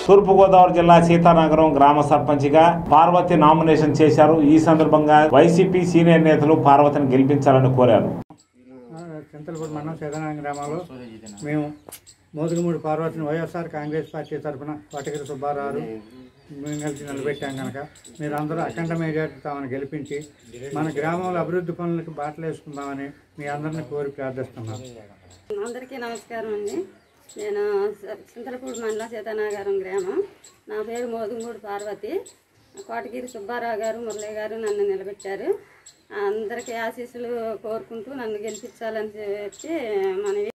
తూర్పుగోదావరి జిల్లా సీతానగరం గ్రామ సర్పంచ్గా పార్వతి నామినేషన్ చేశారు ఈ సందర్భంగా వైసీపీ సీనియర్ నేతలు పార్వతిని గెలిపించాలని కోరారు చింతలపూడి మండలం సీతారాం గ్రామంలో మేము మోదుగుమూడి పార్వతిని వైఎస్ఆర్ కాంగ్రెస్ పార్టీ తరఫున కోటగిరి సుబ్బారావు మేము కలిసి నిలబెట్టాం కనుక మీరందరూ అఖండ మెజార్టీ ఆమెను గెలిపించి మన గ్రామంలో అభివృద్ధి పనులకు బాటలు వేసుకుందామని మీ అందరిని కోరి ప్రార్థిస్తున్నాను అందరికీ నమస్కారం అండి నేను స- చింతలపూడి మండలం సీతానగరం గ్రామం నా పేరు మోదుమూడి పార్వతి కోటగిరి సుబ్బారావు గారు మురళి గారు నన్ను నిలబెట్టారు అందరికీ ఆశీస్సులు కోరుకుంటూ నన్ను గెలిపించాలని చెప్పి మనవి